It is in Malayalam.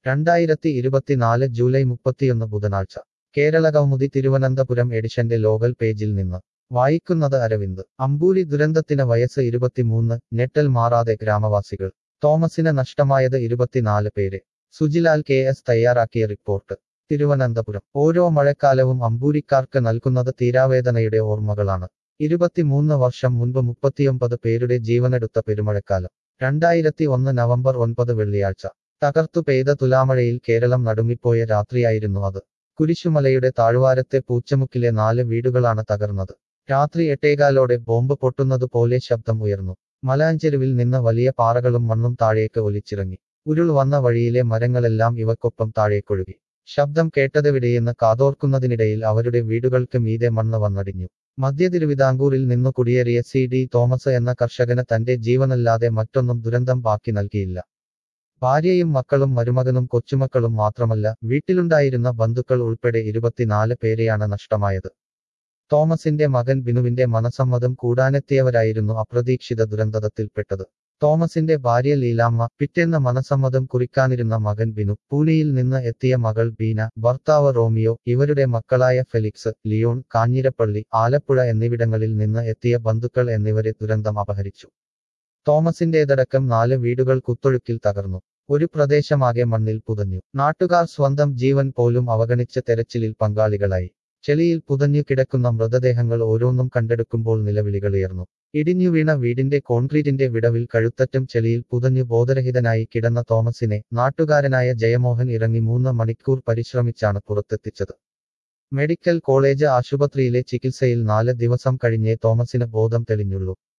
രണ്ടായിരത്തി ഇരുപത്തിനാല് ജൂലൈ മുപ്പത്തിയൊന്ന് ബുധനാഴ്ച കേരള കൗമുദി തിരുവനന്തപുരം എഡിഷന്റെ ലോകൽ പേജിൽ നിന്ന് വായിക്കുന്നത് അരവിന്ദ് അമ്പൂരി ദുരന്തത്തിന് വയസ്സ് ഇരുപത്തിമൂന്ന് ഞെട്ടൽ മാറാതെ ഗ്രാമവാസികൾ തോമസിന് നഷ്ടമായത് ഇരുപത്തിനാല് പേര് സുജിലാൽ കെ എസ് തയ്യാറാക്കിയ റിപ്പോർട്ട് തിരുവനന്തപുരം ഓരോ മഴക്കാലവും അമ്പൂരിക്കാർക്ക് നൽകുന്നത് തീരാവേദനയുടെ ഓർമ്മകളാണ് ഇരുപത്തിമൂന്ന് വർഷം മുൻപ് മുപ്പത്തിയൊമ്പത് പേരുടെ ജീവനെടുത്ത പെരുമഴക്കാലം രണ്ടായിരത്തി ഒന്ന് നവംബർ ഒൻപത് വെള്ളിയാഴ്ച തകർത്തു പെയ്ത തുലാമഴയിൽ കേരളം നടുങ്ങിപ്പോയ രാത്രിയായിരുന്നു അത് കുരിശുമലയുടെ താഴ്വാരത്തെ പൂച്ചമുക്കിലെ നാല് വീടുകളാണ് തകർന്നത് രാത്രി എട്ടേകാലോടെ ബോംബ് പൊട്ടുന്നതുപോലെ ശബ്ദം ഉയർന്നു മലാഞ്ചെരുവിൽ നിന്ന് വലിയ പാറകളും മണ്ണും താഴേക്ക് ഒലിച്ചിറങ്ങി ഉരുൾ വന്ന വഴിയിലെ മരങ്ങളെല്ലാം ഇവക്കൊപ്പം താഴേക്കൊഴുകി ശബ്ദം കേട്ടതെവിടെയെന്ന് കാതോർക്കുന്നതിനിടയിൽ അവരുടെ വീടുകൾക്ക് മീതെ മണ്ണ് വന്നടിഞ്ഞു മധ്യ തിരുവിതാംകൂറിൽ നിന്നു കുടിയേറിയ സി ഡി തോമസ് എന്ന കർഷകന് തന്റെ ജീവനല്ലാതെ മറ്റൊന്നും ദുരന്തം ബാക്കി നൽകിയില്ല ഭാര്യയും മക്കളും മരുമകനും കൊച്ചുമക്കളും മാത്രമല്ല വീട്ടിലുണ്ടായിരുന്ന ബന്ധുക്കൾ ഉൾപ്പെടെ ഇരുപത്തിനാല് പേരെയാണ് നഷ്ടമായത് തോമസിന്റെ മകൻ ബിനുവിന്റെ മനസമ്മതം കൂടാനെത്തിയവരായിരുന്നു അപ്രതീക്ഷിത ദുരന്തത്തിൽപ്പെട്ടത് തോമസിന്റെ ഭാര്യ ലീലാമ്മ പിറ്റേന്ന് മനസമ്മതം കുറിക്കാനിരുന്ന മകൻ ബിനു പൂനെയിൽ നിന്ന് എത്തിയ മകൾ ബീന ഭർത്താവ് റോമിയോ ഇവരുടെ മക്കളായ ഫെലിക്സ് ലിയോൺ കാഞ്ഞിരപ്പള്ളി ആലപ്പുഴ എന്നിവിടങ്ങളിൽ നിന്ന് എത്തിയ ബന്ധുക്കൾ എന്നിവരെ ദുരന്തം അപഹരിച്ചു തോമസിന്റേതടക്കം നാല് വീടുകൾ കുത്തൊഴുക്കിൽ തകർന്നു ഒരു പ്രദേശമാകെ മണ്ണിൽ പുതഞ്ഞു നാട്ടുകാർ സ്വന്തം ജീവൻ പോലും അവഗണിച്ച തെരച്ചിലിൽ പങ്കാളികളായി ചെളിയിൽ പുതഞ്ഞു കിടക്കുന്ന മൃതദേഹങ്ങൾ ഓരോന്നും കണ്ടെടുക്കുമ്പോൾ നിലവിളികളുയർന്നു ഇടിഞ്ഞു വീണ വീടിന്റെ കോൺക്രീറ്റിന്റെ വിടവിൽ കഴുത്തറ്റം ചെളിയിൽ പുതഞ്ഞു ബോധരഹിതനായി കിടന്ന തോമസിനെ നാട്ടുകാരനായ ജയമോഹൻ ഇറങ്ങി മൂന്ന് മണിക്കൂർ പരിശ്രമിച്ചാണ് പുറത്തെത്തിച്ചത് മെഡിക്കൽ കോളേജ് ആശുപത്രിയിലെ ചികിത്സയിൽ നാല് ദിവസം കഴിഞ്ഞേ തോമസിന് ബോധം തെളിഞ്ഞുള്ളൂ